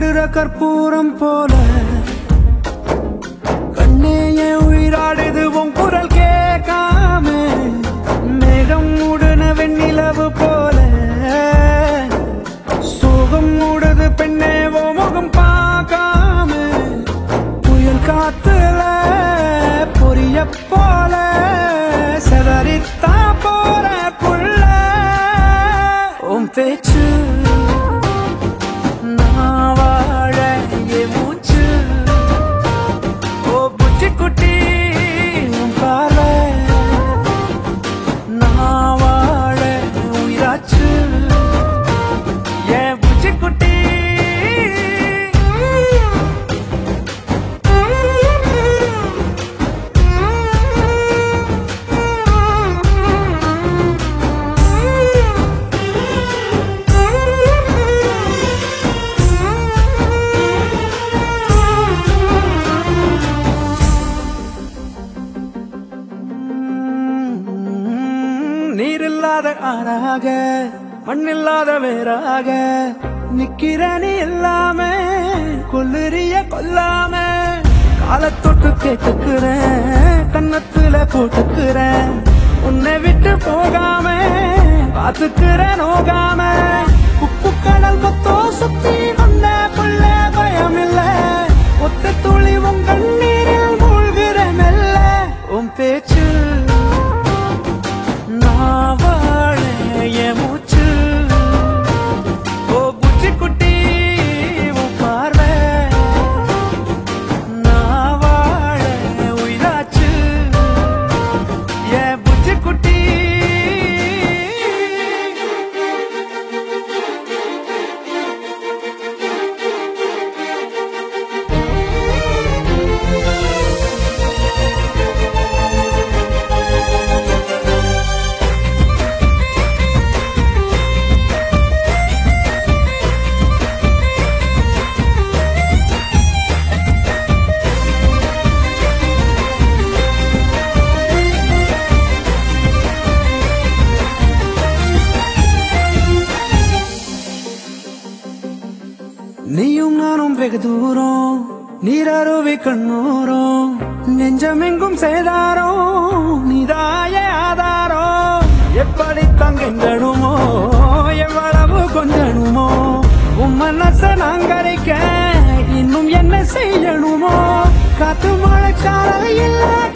விடுற கற்பூரம் போல கண்ணே என் உயிராடுது உன் குரல் கேட்காம மேகம் மூடுன வெண்ணிலவு போல சோகம் மூடுது பெண்ணே ஓ முகம் பார்க்காம புயல் காத்துல பொரிய போல செதறித்தா போற புள்ள உன் பேச்சு நான் வாழ என் மூச்சு ஓ புச்சி குட்டி உன் பார்வை நான் வாழ உயிராச்சு என் புச்சி குட்டி நீரில்லாத ஆறாக மண்ணில்லாத வேறாக நிக்கிற நீ இல்லாம கொல்லுறிய கொல்லாம காலத்தொட்டு கேட்டுக்கிறேன் கண்ணத்துல போட்டுக்கிறேன் உன்னை விட்டு போகாம பாத்துக்கிறேன் நோகாம உப்பு கடல் மொத்தோ சுத்தி வந்த புள்ள பயம் இல்ல ஒத்த துளி உன் கண்ணீரில் மூழ்கிற மெல்ல உன் பேச்சு நான் வாழ என் மூச்சு ஓ புச்சி குட்டி உன் பார்வை நான் வாழ உயிராச்சு என் புச்சி குட்டி நீயும் நானும் வெகு தூரம் நீரருவி கண்ணூரம் நெஞ்சமெங்கும் சேதாரோ நீதாய ஆதாரோ எப்படி தங்கெங்கணுமோ எவ்வளவு கொஞ்சணுமோ உன் மனச நாங்கரிக்க இன்னும் என்ன செய்யணுமோ காத்து மழை சாரல் இல்ல